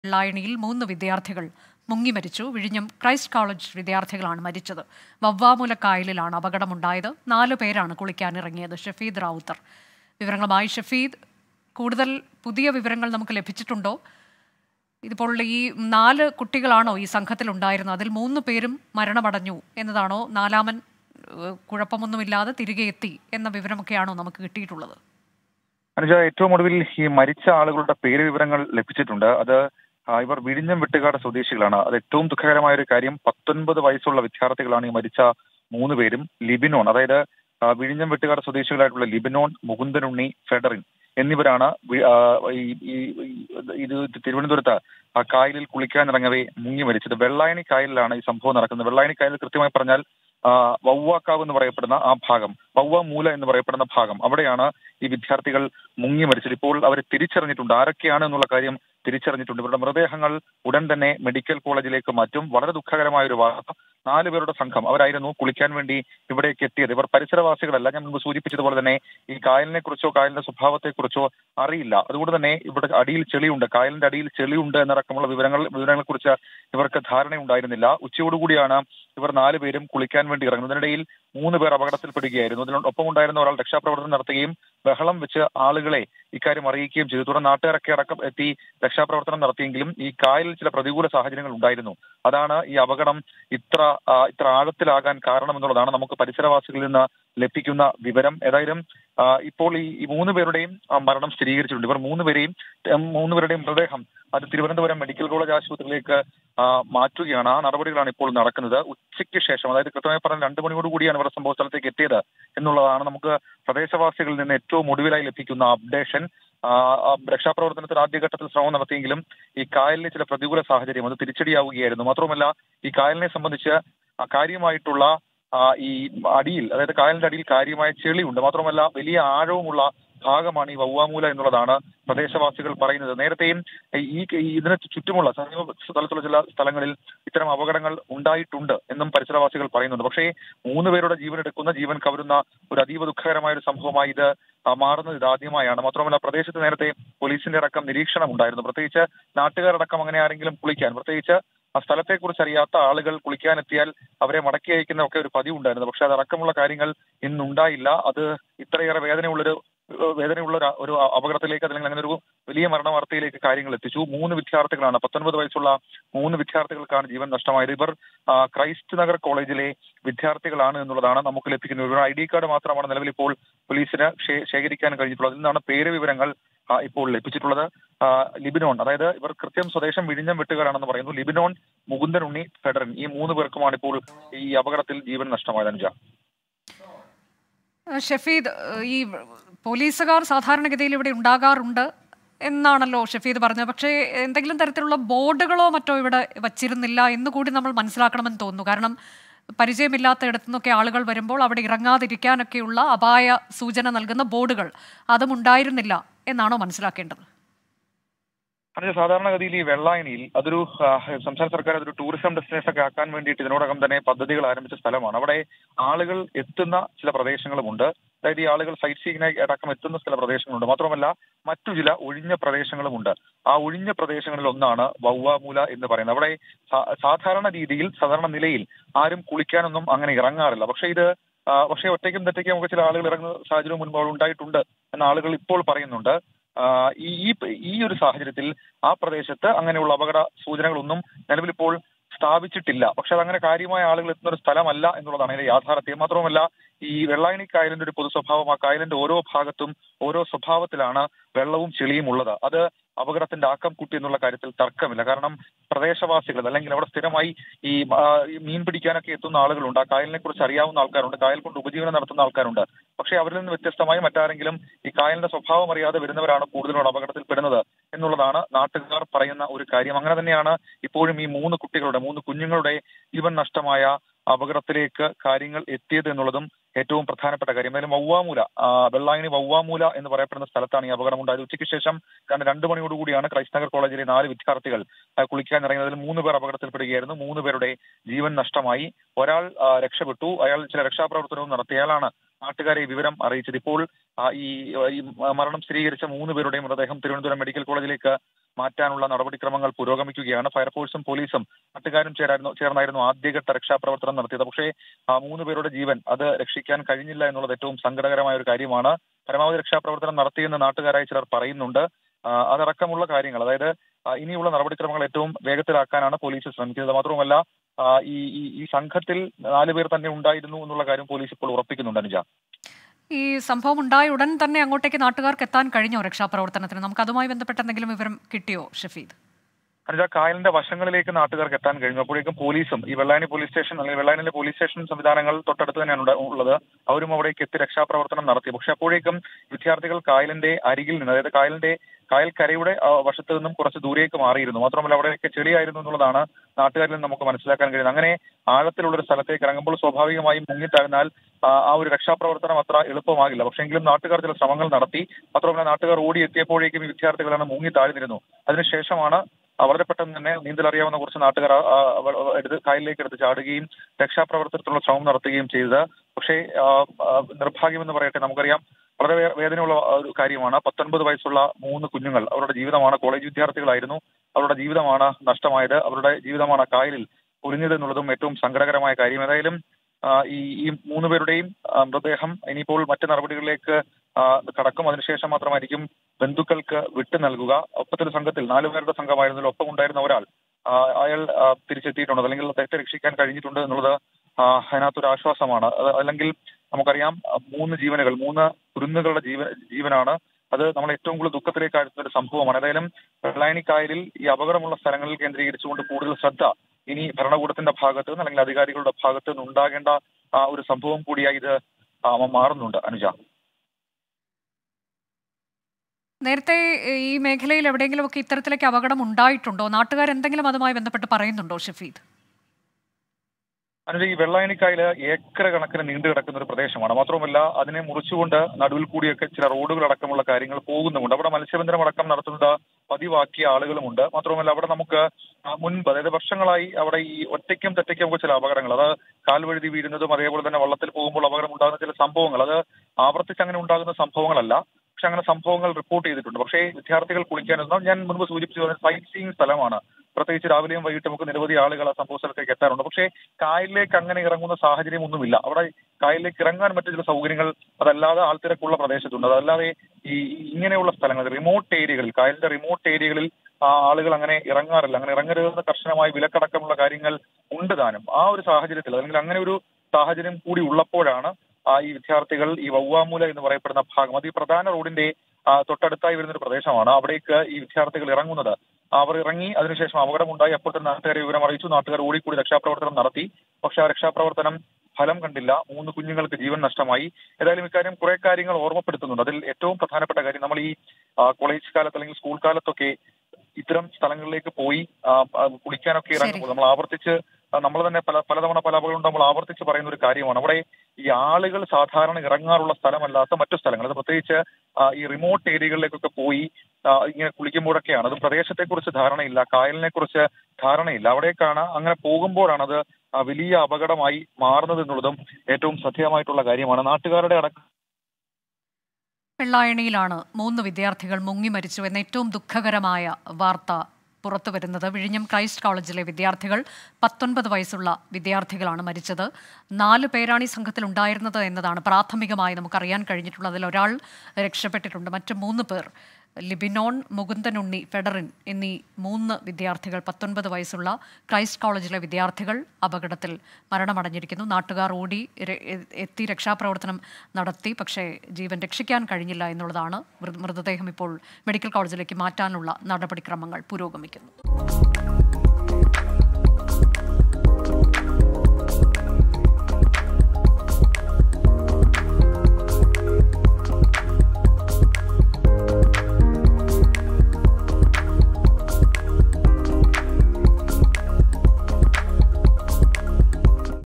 വെള്ളായണിയിൽ മൂന്ന് വിദ്യാർത്ഥികൾ മുങ്ങി മരിച്ചു വിഴിഞ്ഞം ക്രൈസ്റ്റ് കോളേജ് വിദ്യാർത്ഥികളാണ് മരിച്ചത് വവ്വാമുല കായലിലാണ് അപകടമുണ്ടായത് നാലു പേരാണ് കുളിക്കാനിറങ്ങിയത് ഷഫീദ് റാവുത്തർ വിവരങ്ങളുമായി ഷഫീദ് കൂടുതൽ പുതിയ വിവരങ്ങൾ നമുക്ക് ലഭിച്ചിട്ടുണ്ടോ ഇതിപ്പോൾ ഈ നാല് കുട്ടികളാണോ ഈ സംഘത്തിൽ ഉണ്ടായിരുന്നത് അതിൽ മൂന്ന് പേരും മരണമടഞ്ഞു എന്നതാണോ നാലാമൻ ഏഹ്, കുഴപ്പമൊന്നുമില്ലാതെ തിരികെ എത്തി എന്ന വിവരമൊക്കെയാണോ നമുക്ക് കിട്ടിയിട്ടുള്ളത് അനുജ ഏറ്റവും ഒടുവിൽ ഈ മരിച്ച ആളുകളുടെ പേര് വിവരങ്ങൾ ലഭിച്ചിട്ടുണ്ട് അത് ആ, ഇവർ വിഴിഞ്ഞം വെട്ടുകാട് സ്വദേശികളാണ് അത് ഏറ്റവും ദുഃഖകരമായ ഒരു കാര്യം പത്തൊൻപത് വയസ്സുള്ള വിദ്യാർത്ഥികളാണ് ഈ മരിച്ച മൂന്ന് പേരും ലിബിനോൺ അതായത് ആ, വിഴിഞ്ഞം വെട്ടുകാട് സ്വദേശികളായിട്ടുള്ള ലിബിനോൺ മുകുന്ദനുണ്ണി ഫെഡറിൻ എന്നിവരാണ് വി- ആ, ഈ- ഈ- ഈ- ഇത് തിരുവനന്തപുരത്ത് ആ കായലിൽ കുളിക്കാനിറങ്ങവേ മുങ്ങി മരിച്ചത് വെള്ളായണി കായലിലാണ് ഈ സംഭവം നടക്കുന്നത് വെള്ളായണി കായലിൽ കൃത്യമായി പറഞ്ഞാൽ ആ, വവ്വാക്കാവ് എന്ന് പറയപ്പെടുന്ന ആ ഭാഗം വവ്വ മൂല എന്ന് പറയപ്പെടുന്ന ഭാഗം അവിടെയാണ് ഈ വിദ്യാർത്ഥികൾ മുങ്ങി മരിച്ചത് ഇപ്പോൾ അവർ തിരിച്ചറിഞ്ഞിട്ടുണ്ട് ആരൊക്കെയാണ് എന്നുള്ള കാര്യം തിരിച്ചറിഞ്ഞിട്ടുണ്ട് ഇവരുടെ മൃതദേഹങ്ങൾ ഉടൻ തന്നെ മെഡിക്കൽ കോളേജിലേക്ക് മാറ്റും വളരെ ദുഃഖകരമായ ഒരു വാർത്ത നാല് പേരുടെ സംഘം അവരായിരുന്നു കുളിക്കാൻ വേണ്ടി ഇവിടേക്ക് എത്തിയത് ഇവർ പരിസരവാസികളല്ല ഞാൻ മുമ്പ് സൂചിപ്പിച്ചതുപോലെ തന്നെ ഈ കായലിനെ കുറിച്ചോ കായലിന്റെ സ്വഭാവത്തെ കുറിച്ചോ അറിയില്ല അതുകൊണ്ട് തന്നെ ഇവിടെ അടിയിൽ ചെളിയുണ്ട് കായലിന്റെ അടിയിൽ ചെളിയുണ്ട് എന്നടക്കമുള്ള വിവരങ്ങൾ വിവരങ്ങളെ കുറിച്ച് ഇവർക്ക് ധാരണയുണ്ടായിരുന്നില്ല ഉച്ചയോടുകൂടിയാണ് ഇവർ നാലുപേരും കുളിക്കാൻ വേണ്ടി ഇറങ്ങുന്നത് ഇതിനിടയിൽ മൂന്ന് പേർ അപകടത്തിൽപ്പെടുകയായിരുന്നു ഇതിനൊപ്പം ഉണ്ടായിരുന്ന ഒരാൾ രക്ഷാപ്രവർത്തനം നടത്തുകയും ബഹളം വെച്ച് ആളുകളെ ഇക്കാര്യം അറിയിക്കുകയും ചെയ്തു തുടർന്ന് നാട്ടുകാരൊക്കെ അടക്കം എത്തി രക്ഷാപ്രവർത്തനം നടത്തിയെങ്കിലും ഈ കായലിൽ ചില പ്രതികൂല സാഹചര്യങ്ങൾ ഉണ്ടായിരുന്നു അതാണ് ഈ അപകടം ഇത്ര ആ, ഇത്ര ആഴത്തിലാകാൻ കാരണം എന്നുള്ളതാണ് നമുക്ക് പരിസരവാസികളിൽ നിന്ന് ലഭിക്കുന്ന വിവരം ഏതായാലും ആ, ഇപ്പോൾ ഈ ഈ മൂന്ന് പേരുടെയും ആ, മരണം സ്ഥിരീകരിച്ചിട്ടുണ്ട് ഇവർ മൂന്ന് പേരെയും ഉം, മൂന്ന് പേരുടെയും മൃതദേഹം അത് തിരുവനന്തപുരം മെഡിക്കൽ കോളേജ് ആശുപത്രിയിലേക്ക് ആ, മാറ്റുകയാണ് ആ നടപടികളാണ് ഇപ്പോൾ നടക്കുന്നത് ഉച്ചയ്ക്ക് ശേഷം അതായത് കൃത്യമായി പറഞ്ഞ രണ്ടു മണിയോട് കൂടിയാണ് ഇവർ സംഭവ സ്ഥലത്തേക്ക് എത്തിയത് എന്നുള്ളതാണ് നമുക്ക് പ്രദേശവാസികളിൽ നിന്ന് ഏറ്റവും ഒടുവിലായി ലഭിക്കുന്ന അപ്ഡേഷൻ ആ, ആ, രക്ഷാപ്രവർത്തനത്തിൽ ആദ്യഘട്ടത്തിൽ ശ്രമം നടത്തിയെങ്കിലും ഈ കായലിലെ ചില പ്രതികൂല സാഹചര്യം അത് തിരിച്ചടിയാവുകയായിരുന്നു മാത്രമല്ല ഈ കായലിനെ സംബന്ധിച്ച് ആ, കാര്യമായിട്ടുള്ള ആ, ഈ അടിയിൽ അതായത് കായലിന്റെ അടിയിൽ കാര്യമായ ചെളിയുണ്ട് മാത്രമല്ല വലിയ ആഴവുമുള്ള ഭാഗമാണ് ഈ വവ്വാമൂല എന്നുള്ളതാണ് പ്രദേശവാസികൾ പറയുന്നത് നേരത്തെയും ഈ ഈ ഇതിന് ചുറ്റുമുള്ള സമീപ സ്ഥലത്തുള്ള ചില സ്ഥലങ്ങളിൽ ഇത്തരം അപകടങ്ങൾ ഉണ്ടായിട്ടുണ്ട് എന്നും പരിസരവാസികൾ പറയുന്നുണ്ട് പക്ഷേ മൂന്ന് പേരുടെ ജീവൻ എടുക്കുന്ന ജീവൻ കവരുന്ന ഒരു അതീവ ദുഃഖകരമായ ഒരു സംഭവമായി ഇത് ആ, മാറുന്നത് ഇത് ആദ്യമായാണ് മാത്രമല്ല പ്രദേശത്ത് നേരത്തെ പോലീസിന്റെ അടക്കം നിരീക്ഷണം ഉണ്ടായിരുന്നു പ്രത്യേകിച്ച് നാട്ടുകാരടക്കം അങ്ങനെ ആരെങ്കിലും കുളിക്കാൻ പ്രത്യേകിച്ച് ആ സ്ഥലത്തെക്കുറിച്ച് അറിയാത്ത ആളുകൾ കുളിക്കാനെത്തിയാൽ അവരെ മടക്കി അയക്കുന്ന ഒക്കെ ഒരു പതിവുണ്ടായിരുന്നു പക്ഷെ അതടക്കമുള്ള കാര്യങ്ങൾ ഇന്നുണ്ടായില്ല അത് ഇത്രയേറെ വേദനയുള്ളൊരു ഏഹ് വേദനയുള്ള ഒരു- ഒരു അപകടത്തിലേക്ക് അല്ലെങ്കിൽ അങ്ങനെ ഒരു വലിയ മരണ വാർത്തയിലേക്ക് കാര്യങ്ങൾ എത്തിച്ചു മൂന്ന് വിദ്യാർത്ഥികളാണ് പത്തൊൻപത് വയസ്സുള്ള മൂന്ന് വിദ്യാർത്ഥികൾക്കാണ് ജീവൻ നഷ്ടമായത് ഇവർ ആ, ക്രൈസ്റ്റ് നഗർ കോളേജിലെ വിദ്യാർത്ഥികളാണ് എന്നുള്ളതാണ് നമുക്ക് ലഭിക്കുന്ന ഒരു ഐ ഡി കാർഡ് മാത്രമാണ് നിലവിൽ ഇപ്പോൾ പോലീസിന് ശേ- ശേഖരിക്കാൻ കഴിഞ്ഞിട്ടുള്ളത് അതിൽ നിന്നാണ് പേര് വിവരങ്ങൾ ആ, ഇപ്പോൾ ലഭിച്ചിട്ടുള്ളത് ആ, ലിബിനോൺ അതായത് ഇവർ കൃത്യം സ്വദേശം വിഴിഞ്ഞം വെട്ടുകാരാണെന്ന് പറയുന്നു ലിബിനോൺ മുകുന്ദൻ ഉണ്ണി ഫെഡറൻ ഈ മൂന്ന് പേർക്കുമാണ് ഇപ്പോൾ ഈ അപകടത്തിൽ ജീവൻ നഷ്ടമായത് അനുജ ഏഹ്, ഷഫീദ് ഏഹ്, ഈ പോലീസുകാർ സാധാരണഗതിയിൽ ഇവിടെ ഉണ്ടാകാറുണ്ട് എന്നാണല്ലോ ഷഫീദ് പറഞ്ഞത് പക്ഷേ എന്തെങ്കിലും തരത്തിലുള്ള ബോർഡുകളോ മറ്റോ ഇവിടെ വച്ചിരുന്നില്ല എന്ന് കൂടി നമ്മൾ മനസ്സിലാക്കണമെന്ന് തോന്നുന്നു കാരണം പരിചയമില്ലാത്ത ഇടത്തു നിന്നൊക്കെ ആളുകൾ വരുമ്പോൾ അവിടെ ഇറങ്ങാതിരിക്കാനൊക്കെയുള്ള അപായ സൂചന നൽകുന്ന ബോർഡുകൾ അതും ഉണ്ടായിരുന്നില്ല എന്നാണോ മനസ്സിലാക്കേണ്ടത് അതിന് സാധാരണഗതിയിൽ ഈ വെള്ളായണിയിൽ അതൊരു ആ, സംസ്ഥാന സർക്കാർ അതൊരു ടൂറിസം ഡെസ്റ്റിനേഷൻ ഒക്കെ ആക്കാൻ വേണ്ടിയിട്ട് ഇതിനോടകം തന്നെ പദ്ധതികൾ ആരംഭിച്ച സ്ഥലമാണ് അവിടെ ആളുകൾ എത്തുന്ന ചില പ്രദേശങ്ങളുമുണ്ട് അതായത് ഈ ആളുകൾ സൈറ്റ് സീയിങ്ങിനായി അടക്കം എത്തുന്ന ചില പ്രദേശങ്ങളുണ്ട് മാത്രമല്ല മറ്റു ചില ഒഴിഞ്ഞ പ്രദേശങ്ങളുമുണ്ട് ആ ഒഴിഞ്ഞ പ്രദേശങ്ങളിൽ ഒന്നാണ് വവ്വാമൂല എന്ന് പറയുന്നത് അവിടെ സാ- സാധാരണ രീതിയിൽ സാധാരണ നിലയിൽ ആരും കുളിക്കാനൊന്നും അങ്ങനെ ഇറങ്ങാറില്ല പക്ഷെ ഇത് ആ, പക്ഷേ ഒറ്റയ്ക്കും തെറ്റയ്ക്കും ഒക്കെ ചില ആളുകൾ ഇറങ്ങുന്ന സാഹചര്യം മുൻപ് അവിടെ ഉണ്ടായിട്ടുണ്ട് എന്ന ആളുകൾ ഇപ്പോൾ പറയുന്നുണ്ട് ആ, ഈ ഈ- ഈ ഒരു സാഹചര്യത്തിൽ ആ പ്രദേശത്ത് അങ്ങനെയുള്ള അപകട സൂചനകളൊന്നും നിലവിൽ ഇപ്പോൾ സ്ഥാപിച്ചിട്ടില്ല പക്ഷെ അതങ്ങനെ കാര്യമായ ആളുകൾ എത്തുന്ന ഒരു സ്ഥലമല്ല എന്നുള്ളതാണ് അതിന്റെ യാഥാർത്ഥ്യം മാത്രവുമല്ല ഈ വെള്ളായണി കായലിന്റെ ഒരു പൊതു സ്വഭാവം ആ കായലിന്റെ ഓരോ ഭാഗത്തും ഓരോ സ്വഭാവത്തിലാണ് വെള്ളവും ചെളിയും ഉള്ളത് അത് അപകടത്തിന്റെ ആക്കം കൂട്ടി എന്നുള്ള കാര്യത്തിൽ തർക്കമില്ല കാരണം പ്രദേശവാസികൾ അല്ലെങ്കിൽ അവിടെ സ്ഥിരമായി ഈ ആ, ഈ മീൻ പിടിക്കാനൊക്കെ എത്തുന്ന ആളുകളുണ്ട് ആ കായലിനെ കുറിച്ച് അറിയാവുന്ന ആൾക്കാരുണ്ട് കായൽ കൊണ്ട് ഉപജീവനം നടത്തുന്ന ആൾക്കാരുണ്ട് പക്ഷേ അവരിൽ നിന്ന് വ്യത്യസ്തമായി മറ്റാരെങ്കിലും ഈ കായലിന്റെ സ്വഭാവം അറിയാതെ വരുന്നവരാണ് കൂടുതലും അപകടത്തിൽ പെടുന്നത് എന്നുള്ളതാണ് നാട്ടുകാർ പറയുന്ന ഒരു കാര്യം അങ്ങനെ തന്നെയാണ് ഇപ്പോഴും ഈ മൂന്ന് കുട്ടികളുടെ മൂന്ന് കുഞ്ഞുങ്ങളുടെ ജീവൻ നഷ്ടമായ അപകടത്തിലേക്ക് കാര്യങ്ങൾ എത്തിയത് എന്നുള്ളതും ഏറ്റവും പ്രധാനപ്പെട്ട കാര്യം എന്തായാലും വവ്വാമൂല ആ, വെള്ളായണി വവ്വാമൂല എന്ന് പറയപ്പെടുന്ന സ്ഥലത്താണ് ഈ അപകടം ഉണ്ടായത് ഉച്ചയ്ക്ക് ശേഷം കാരണം രണ്ടു മണിയോടുകൂടിയാണ് ക്രൈസ്റ്റ് നഗർ കോളേജിലെ നാല് വിദ്യാർത്ഥികൾ ആ, കുളിക്കാൻ ഇറങ്ങിയതിൽ മൂന്ന് പേർ അപകടത്തിൽപ്പെടുകയായിരുന്നു മൂന്ന് പേരുടെ ജീവൻ നഷ്ടമായി ഒരാൾ ആ, രക്ഷപ്പെട്ടു അയാൾ ചില രക്ഷാപ്രവർത്തനവും നടത്തി അയാളാണ് നാട്ടുകാരെ ഈ വിവരം അറിയിച്ചത് ഇപ്പോൾ ആ, ഈ ഈ മരണം സ്ഥിരീകരിച്ച മൂന്ന് പേരുടെയും മൃതദേഹം തിരുവനന്തപുരം മെഡിക്കൽ കോളേജിലേക്ക് മാറ്റാനുള്ള നടപടിക്രമങ്ങൾ പുരോഗമിക്കുകയാണ് ഫയർഫോഴ്സും പോലീസും നാട്ടുകാരും ചേരായിരുന്നു ചേർന്നായിരുന്നു ആദ്യഘട്ട രക്ഷാപ്രവർത്തനം നടത്തിയത് പക്ഷേ ആ മൂന്ന് പേരുടെ ജീവൻ അത് രക്ഷിക്കാൻ കഴിഞ്ഞില്ല എന്നുള്ളത് ഏറ്റവും സങ്കടകരമായ ഒരു കാര്യമാണ് പരമാവധി രക്ഷാപ്രവർത്തനം നടത്തിയെന്ന് നാട്ടുകാരായ ചിലർ പറയുന്നുണ്ട് ആ, അതടക്കമുള്ള കാര്യങ്ങൾ അതായത് ആ, ഇനിയുള്ള നടപടിക്രമങ്ങൾ ഏറ്റവും വേഗത്തിലാക്കാനാണ് പോലീസ് ശ്രമിക്കുന്നത് മാത്രവുമല്ല ആ, ഈ ഈ- ഈ സംഘത്തിൽ നാല് പേർ തന്നെ ഉണ്ടായിരുന്നു എന്നുള്ള കാര്യം പോലീസ് ഇപ്പോൾ ഉറപ്പിക്കുന്നുണ്ട് അനുജ ഈ സംഭവം ഉണ്ടായ ഉടൻ തന്നെ അങ്ങോട്ടേക്ക് നാട്ടുകാർക്ക് എത്താൻ കഴിഞ്ഞോ രക്ഷാപ്രവർത്തനത്തിന് നമുക്ക് അതുമായി ബന്ധപ്പെട്ട എന്തെങ്കിലും വിവരം കിട്ടിയോ ഷഫീദ് അനുജ കായലിന്റെ വശങ്ങളിലേക്ക് നാട്ടുകാർക്ക് എത്താൻ കഴിഞ്ഞു അപ്പോഴേക്കും പോലീസും ഈ വെള്ളായണി പോലീസ് സ്റ്റേഷൻ അല്ലെങ്കിൽ വെള്ളായണിയിലെ പോലീസ് സ്റ്റേഷൻ സംവിധാനങ്ങൾ തൊട്ടടുത്ത് തന്നെയാണ് ഉണ്ട- ഉള്ളത് അവരും അവിടേക്ക് എത്തി രക്ഷാപ്രവർത്തനം നടത്തി പക്ഷെ അപ്പോഴേക്കും വിദ്യാർത്ഥികൾ കായലിന്റെ അരികിൽ നിന്ന് അതായത് കായലിന്റെ കായൽ കരയുടെ ആ, വശത്ത് നിന്നും കുറച്ച് ദൂരേക്ക് മാറിയിരുന്നു മാത്രമല്ല അവിടെയൊക്കെ ചെളിയായിരുന്നു എന്നുള്ളതാണ് നാട്ടുകാരിൽ നിന്ന് നമുക്ക് മനസ്സിലാക്കാൻ കഴിയുന്നത് അങ്ങനെ ആഴത്തിലുള്ള ഒരു സ്ഥലത്തേക്ക് ഇറങ്ങുമ്പോൾ സ്വാഭാവികമായും മുങ്ങിത്താഴ്ന്നാൽ ആ, ആ ഒരു രക്ഷാപ്രവർത്തനം അത്ര എളുപ്പമാകില്ല പക്ഷെങ്കിലും നാട്ടുകാർ ചില ശ്രമങ്ങൾ നടത്തി മാത്രമല്ല നാട്ടുകാർ ഓടിയെത്തിയപ്പോഴേക്കും ഈ വിദ്യാർത്ഥികളാണ് മുങ്ങി താഴ്ന്നിരുന്നു അതിനുശേഷമാണ് ആ, വളരെ പെട്ടെന്ന് തന്നെ നീന്തൽ അറിയാവുന്ന കുറച്ച് നാട്ടുകാർ ആ, ആ, അവ- അവ- എടുത്ത് കായലിലേക്ക് എടുത്ത് ചാടുകയും രക്ഷാപ്രവർത്തനത്തിനുള്ള ശ്രമം നടത്തുകയും ചെയ്തത് പക്ഷേ ആ, ആ, നിർഭാഗ്യമെന്ന് പറയട്ടെ നമുക്കറിയാം വളരെ വേ- വേദനയുള്ള ആ, ഒരു കാര്യമാണ് പത്തൊൻപത് വയസ്സുള്ള മൂന്ന് കുഞ്ഞുങ്ങൾ അവരുടെ ജീവിതമാണ് കോളേജ് വിദ്യാർത്ഥികളായിരുന്നു അവരുടെ ജീവിതമാണ് നഷ്ടമായത് അവരുടെ ജീവിതമാണ് ആ കായലിൽ ഒളിഞ്ഞത് എന്നുള്ളതും ഏറ്റവും സങ്കടകരമായ കാര്യം ഏതായാലും ആ, ഈ ഈ മൂന്ന് പേരുടെയും ആ, മൃതദേഹം ഇനിയിപ്പോൾ മറ്റ് നടപടികളിലേക്ക് ആ, കടക്കും അതിനുശേഷം മാത്രമായിരിക്കും ബന്ധുക്കൾക്ക് വിട്ടു നൽകുക ഒപ്പത്തൊരു സംഘത്തിൽ നാലു പേരുടെ സംഘമായിരുന്നല്ലോ ഒപ്പം ഉണ്ടായിരുന്ന ഒരാൾ ആ, അയാൾ ആ, തിരിച്ചെത്തിയിട്ടുണ്ട് അല്ലെങ്കിൽ അദ്ദേഹത്തെ രക്ഷിക്കാൻ കഴിഞ്ഞിട്ടുണ്ട് എന്നുള്ളത് ആ, അതിനകത്തൊരു ആശ്വാസമാണ് അത് അല്ലെങ്കിൽ നമുക്കറിയാം ആ, മൂന്ന് ജീവനുകൾ മൂന്ന് കുരുന്നുകളുടെ ജീവ ജീവനാണ് അത് നമ്മൾ ഏറ്റവും കൂടുതൽ ദുഃഖത്തിലേക്ക് ആഴ്ത്തുന്ന ഒരു സംഭവമാണ് ഏതായാലും വെള്ളായണി കായലിൽ ഈ അപകടമുള്ള സ്ഥലങ്ങളിൽ കേന്ദ്രീകരിച്ചുകൊണ്ട് കൂടുതൽ ശ്രദ്ധ ഇനി ഭരണകൂടത്തിന്റെ ഭാഗത്ത് നിന്ന് അല്ലെങ്കിൽ അധികാരികളുടെ ഭാഗത്ത് നിന്ന് ഉണ്ടാകേണ്ട ആ ഒരു സംഭവം കൂടിയായി ഇത് ആ, മാറുന്നുണ്ട് അനുജ നേരത്തെ ഈ മേഖലയിൽ എവിടെയെങ്കിലുമൊക്കെ ഇത്തരത്തിലേക്ക് അപകടം ഉണ്ടായിട്ടുണ്ടോ നാട്ടുകാർ എന്തെങ്കിലും അതുമായി ബന്ധപ്പെട്ട് പറയുന്നുണ്ടോ ഷഫീദ് അനുജ ഈ വെള്ളായണിക്കായല് ഏക്കർ കണക്കിന് നീണ്ടു കിടക്കുന്ന ഒരു പ്രദേശമാണ് മാത്രവുമല്ല അതിനെ മുറിച്ചുകൊണ്ട് നടുവിൽ കൂടിയൊക്കെ ചില റോഡുകൾ അടക്കമുള്ള കാര്യങ്ങൾ പോകുന്നുമുണ്ട് അവിടെ മത്സ്യബന്ധനം അടക്കം നടത്തുന്നത് പതിവാക്കിയ ആളുകളുമുണ്ട് മാത്രവുമല്ല അവിടെ നമുക്ക് ആ, മുൻപ് അതായത് വർഷങ്ങളായി അവിടെ ഈ ഒറ്റയ്ക്കും തെറ്റയ്ക്കും ഒക്കെ ചില അപകടങ്ങൾ അത് കാൽവഴുതി വീഴുന്നതും അതേപോലെ തന്നെ വള്ളത്തിൽ പോകുമ്പോൾ അപകടം ഉണ്ടാകുന്ന ചില സംഭവങ്ങൾ അത് ആവർത്തിച്ച് അങ്ങനെ ഉണ്ടാകുന്ന സംഭവങ്ങളല്ല പക്ഷെ അങ്ങനെ സംഭവങ്ങൾ റിപ്പോർട്ട് ചെയ്തിട്ടുണ്ട് പക്ഷേ വിദ്യാർത്ഥികൾ കുളിക്കാനൊന്നും ഞാൻ മുൻപ് സൂചിപ്പിച്ചു പറഞ്ഞ സൈറ്റ് സീയിങ് സ്ഥലമാണ് പ്രത്യേകിച്ച് രാവിലെയും വൈകിട്ടും നമുക്ക് നിരവധി ആളുകൾ ആ സംഭവ സ്ഥലത്തേക്ക് എത്താറുണ്ട് പക്ഷേ കായലിലേക്ക് അങ്ങനെ ഇറങ്ങുന്ന സാഹചര്യം ഒന്നുമില്ല അവിടെ കായലിലേക്ക് ഇറങ്ങാൻ മറ്റു ചില സൗകര്യങ്ങൾ അതല്ലാതെ ആൾത്തിരക്കുള്ള പ്രദേശത്തുണ്ട് അതല്ലാതെ ഈ ഈ ഇങ്ങനെയുള്ള സ്ഥലങ്ങൾ റിമോട്ട് ഏരിയകളിൽ കായലിന്റെ റിമോട്ട് ഏരിയകളിൽ ആ ആളുകൾ അങ്ങനെ ഇറങ്ങാറില്ല അങ്ങനെ ഇറങ്ങരുതെന്ന് കർശനമായി വിലക്കടക്കമുള്ള കാര്യങ്ങൾ ഉണ്ട് താനും ആ ഒരു സാഹചര്യത്തിൽ അല്ലെങ്കിൽ അങ്ങനെ ഒരു സാഹചര്യം കൂടി ഉള്ളപ്പോഴാണ് ആ ഈ വിദ്യാർത്ഥികൾ ഈ വവ്വാമൂല എന്ന് പറയപ്പെടുന്ന ഭാഗം അത് ഈ പ്രധാന റോഡിന്റെ ആ, തൊട്ടടുത്തായി വരുന്ന ഒരു പ്രദേശമാണ് അവിടേക്ക് ഈ വിദ്യാർത്ഥികൾ ഇറങ്ങുന്നത് അവർ ഇറങ്ങി അതിനുശേഷം അപകടമുണ്ടായി അപ്പോൾ തന്നെ നാട്ടുകാരെ വിവരം അറിയിച്ചു നാട്ടുകാർ ഓടിക്കൂടി രക്ഷാപ്രവർത്തനം നടത്തി പക്ഷെ ആ രക്ഷാപ്രവർത്തനം ഫലം കണ്ടില്ല മൂന്ന് കുഞ്ഞുങ്ങൾക്ക് ജീവൻ നഷ്ടമായി ഏതായാലും ഇക്കാര്യം കുറെ കാര്യങ്ങൾ ഓർമ്മപ്പെടുത്തുന്നുണ്ട് അതിൽ ഏറ്റവും പ്രധാനപ്പെട്ട കാര്യം നമ്മൾ ഈ ആ, കോളേജ് കാലത്ത് അല്ലെങ്കിൽ സ്കൂൾ കാലത്തൊക്കെ ഇത്തരം സ്ഥലങ്ങളിലേക്ക് പോയി ആ, ആ, കുളിക്കാനൊക്കെ ഇറങ്ങുമ്പോൾ നമ്മൾ ആവർത്തിച്ച് നമ്മൾ തന്നെ പല പലതവണ പല അപകടം നമ്മൾ ആവർത്തിച്ച് പറയുന്ന ഒരു കാര്യമാണ് അവിടെ ഈ ആളുകൾ സാധാരണ ഇറങ്ങാറുള്ള സ്ഥലമല്ലാത്ത മറ്റു സ്ഥലങ്ങൾ അത് പ്രത്യേകിച്ച് ആ, ഈ റിമോട്ട് ഏരിയകളിലേക്കൊക്കെ പോയി ആ, ഇങ്ങനെ കുളിക്കുമ്പോഴൊക്കെയാണ് അത് പ്രദേശത്തെ കുറിച്ച് ധാരണയില്ല കായലിനെ കുറിച്ച് ധാരണയില്ല അവിടേക്കാണ് അങ്ങനെ പോകുമ്പോഴാണ് അത് ആ, വലിയ അപകടമായി മാറുന്നത് എന്നുള്ളതും ഏറ്റവും ശ്രദ്ധേയമായിട്ടുള്ള കാര്യമാണ് നാട്ടുകാരുടെ അടക്കം വെള്ളായണിയിലാണ് മൂന്ന് വിദ്യാർത്ഥികൾ മുങ്ങി മരിച്ചു എന്ന ഏറ്റവും ദുഃഖകരമായ വാർത്ത പുറത്തു വരുന്നത് വിഴിഞ്ഞം ക്രൈസ്റ്റ് കോളേജിലെ വിദ്യാർത്ഥികൾ പത്തൊൻപത് വയസ്സുള്ള വിദ്യാർത്ഥികളാണ് മരിച്ചത് നാല് പേരാണ് ഈ സംഘത്തിൽ ഉണ്ടായിരുന്നത് എന്നതാണ് പ്രാഥമികമായി നമുക്കറിയാൻ കഴിഞ്ഞിട്ടുള്ളത് അതിൽ ഒരാൾ രക്ഷപ്പെട്ടിട്ടുണ്ട് മറ്റ് മൂന്ന് പേർ ലിബിനോൺ മുകുന്ദനുണ്ണി ഫെഡറിൻ എന്നീ മൂന്ന് വിദ്യാർത്ഥികൾ പത്തൊൻപത് വയസ്സുള്ള ക്രൈസ്റ്റ് കോളേജിലെ വിദ്യാർത്ഥികൾ അപകടത്തിൽ മരണമടഞ്ഞിരിക്കുന്നു നാട്ടുകാർ ഓടി ര- എ- എത്തി രക്ഷാപ്രവർത്തനം നടത്തി പക്ഷേ ജീവൻ രക്ഷിക്കാൻ കഴിഞ്ഞില്ല എന്നുള്ളതാണ് മൃ- മൃതദേഹം ഇപ്പോൾ മെഡിക്കൽ കോളേജിലേക്ക് മാറ്റാനുള്ള നടപടിക്രമങ്ങൾ പുരോഗമിക്കുന്നു